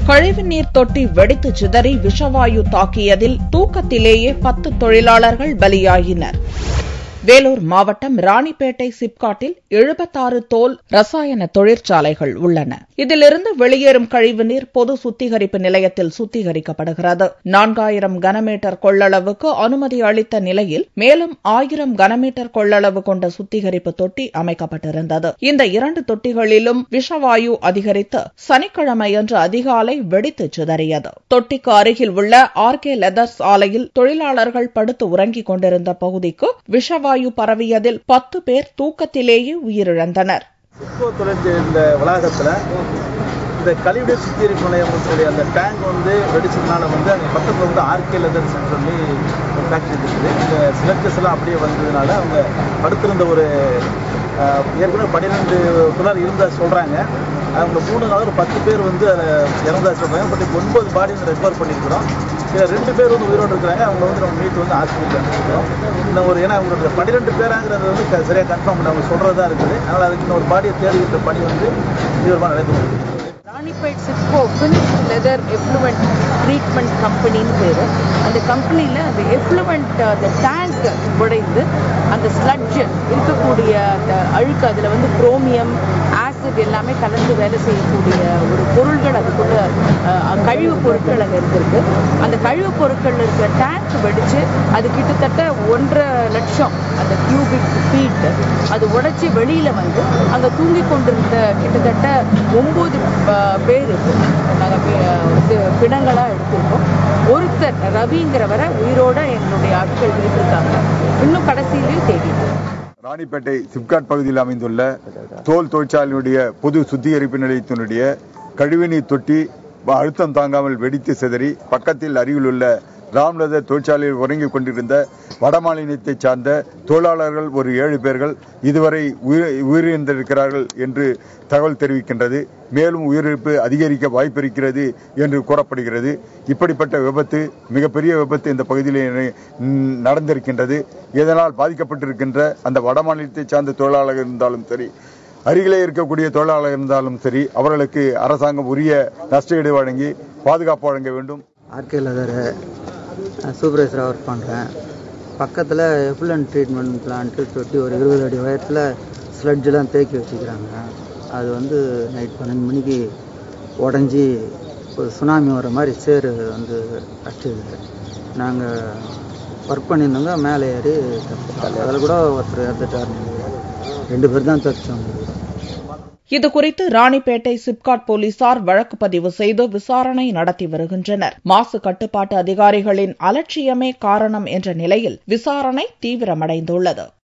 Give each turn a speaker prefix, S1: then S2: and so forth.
S1: கழிவுநீர் தொட்டி வெடித்து சிதறி விஷவாயு தாக்கியதில் தூக்கத்திலேயே பத்து தொழிலாளர்கள் பலியாகினர் வேலூர் மாவட்டம் ராணிப்பேட்டை சிப்காட்டில் எழுபத்தாறு தோல் ரசாயன தொழிற்சாலைகள் உள்ளன இதிலிருந்து வெளியேறும் கழிவுநீர் பொது சுத்திகரிப்பு நிலையத்தில் சுத்திகரிக்கப்படுகிறது நான்காயிரம் கனமீட்டர் கொள்ளளவுக்கு அனுமதி அளித்த நிலையில் மேலும் ஆயிரம் கனமீட்டர் கொள்ளளவு கொண்ட சுத்திகரிப்பு தொட்டி அமைக்கப்பட்டிருந்தது இந்த இரண்டு தொட்டிகளிலும் விஷவாயு அதிகரித்து சனிக்கிழமையன்று அதிகாலை வெடித்து சிதறியது தொட்டிக்கு அருகில் உள்ள ஆர் கே லெதர்ஸ் ஆலையில் தொழிலாளர்கள் படுத்து உறங்கிக் கொண்டிருந்த பகுதிக்கு விஷவாயு வாயு பரவியதில் பத்து பேர் தூக்கத்திலேயே உயிரிழந்தனர்
S2: சிப்கோ தொழிற்சி இந்த வளாகத்தில் இந்த கழிவுநீர் சுத்திகரிப்பு நிலையத்தினுடைய அந்த டேங்க் வந்து வெடிச்சதுனால வந்து அங்கே பக்கத்தில் வந்து ஆர்கே லெதர்ஸ் சொல்லி ஒரு ஃபேக்ட்ரி இருக்குது இந்த சிலர்ஜஸ் எல்லாம் அப்படியே வந்ததுனால அவங்க படுத்திருந்த ஒரு ஏற்கனவே பன்னிரெண்டு தொழிலாளர் இருந்தா சொல்கிறாங்க அவங்க மூணு நாள் ஒரு பத்து பேர் வந்து அதில் இறந்தா சொல்கிறாங்க பட் இப்போ ஒன்பது பாடி வந்து ரெக்கவர் பண்ணியிருக்கிறோம் இதில் ரெண்டு பேர் வந்து உயிரோடு இருக்கிறாங்க அவங்க வந்து நம்ம மீட்டு வந்து ஹாஸ்பிட்டல் அனுப்பிச்சிருக்கோம் இன்னும் ஒரு ஏன்னா அவங்களோட பன்னிரெண்டு பேராங்கிறது வந்து சரியாக கன்ஃபார்ம் பண்ண அவங்க சொல்கிறதா இருக்குது அதனால் அதுக்கு இன்னொரு பாடியை தேடுகின்ற பணி வந்து தீவிரமாக நடைபெறுது
S3: Ranipet SIPCOT finish leather effluent treatment கம்பெனின்னு பேர் அந்த கம்பெனியில் அந்த எஃப்ளூவெண்ட் அந்த டேங்க் உடைந்து அந்த ஸ்லட்ஜ் இருக்கக்கூடிய அந்த அழுக்கு அதில் வந்து குரோமியம் ஆசிட் எல்லாமே கலந்து வேலை செய்யக்கூடிய ஒரு பொருள்கள் அதுக்குள்ள கழிவு பொருட்கள் அங்கே இருந்திருக்கு அந்த கழிவு பொருட்கள் இருக்கிற டேங்க் வெடித்து அது கிட்டத்தட்ட ஒன்றரை லட்சம் அந்த கியூபிக் ஃபீட் அது உடைச்சி வெளியில் வந்து அங்கே தூங்கி கொண்டிருந்த கிட்டத்தட்ட ஒம்பது பேர் நாங்கள் பிணங்களாக எடுத்திருக்கோம் ஒருத்தர் ரவிங்கிறவரை உயிரோட எங்களுடைய ஆட்கள் இருக்காங்க இன்னும் கடைசியிலையும் தேடிட்டோம்
S4: ராணிப்பேட்டை சிப்காட் பகுதியில் அமைந்துள்ள தோல் தொழிற்சாலையினுடைய பொது சுத்திகரிப்பு நிலையத்தினுடைய கழிவுநீர் தொட்டி அழுத்தம் தாங்காமல் வெடித்து சிதறி பக்கத்தில் அருகிலுள்ள ராம்லதர் தொழிற்சாலையில் உறங்கிக் கொண்டிருந்த வடமாநிலத்தை சார்ந்த தொழிலாளர்கள் ஒரு ஏழு பேர்கள் இதுவரை உயிரிழந்திருக்கிறார்கள் என்று தகவல் தெரிவிக்கின்றது மேலும் உயிரிழப்பு அதிகரிக்க வாய்ப்பு இருக்கிறது என்று கூறப்படுகிறது இப்படிப்பட்ட விபத்து மிகப்பெரிய விபத்து இந்த பகுதியில் நடந்திருக்கின்றது இதனால் பாதிக்கப்பட்டிருக்கின்ற அந்த வடமாநிலத்தை சார்ந்த தொழிலாளர்கள் இருந்தாலும் சரி அருகிலே இருக்கக்கூடிய தொழிலாளர் இருந்தாலும் சரி அவர்களுக்கு அரசாங்கம் உரிய நஷ்டஈடு வழங்கி பாதுகாப்பு வழங்க வேண்டும்
S5: ஆர்கே லெதர் சூப்பர்வைசராக ஒர்க் பண்ணுறேன் பக்கத்தில் எஃப்ளன் ட்ரீட்மெண்ட் பிளான்ட்டு தொட்டி ஒரு இருபது அடி உயரத்தில் ஸ்லட்ஜெலாம் தேக்கி வச்சுக்கிறாங்க அது வந்து நைட் பன்னெண்டு மணிக்கு உடஞ்சி ஒரு சுனாமி வர மாதிரி சேரு வந்து அடிச்சது நாங்கள் ஒர்க் பண்ணியிருந்தோங்க மேலே ஏறி தப்பிட்டாங்க அதில் கூட ஒருத்தர் இறந்துட்டார் ரெண்டு பேர் தான் தப்பிச்சோங்க
S1: இதுகுறித்து ராணிப்பேட்டை சிப்காட் போலீசார் வழக்கு பதிவு செய்து விசாரணை நடத்தி வருகின்றனர் மாசு கட்டுப்பாட்டு அதிகாரிகளின் அலட்சியமே காரணம் என்ற நிலையில் விசாரணை தீவிரமடைந்துள்ளது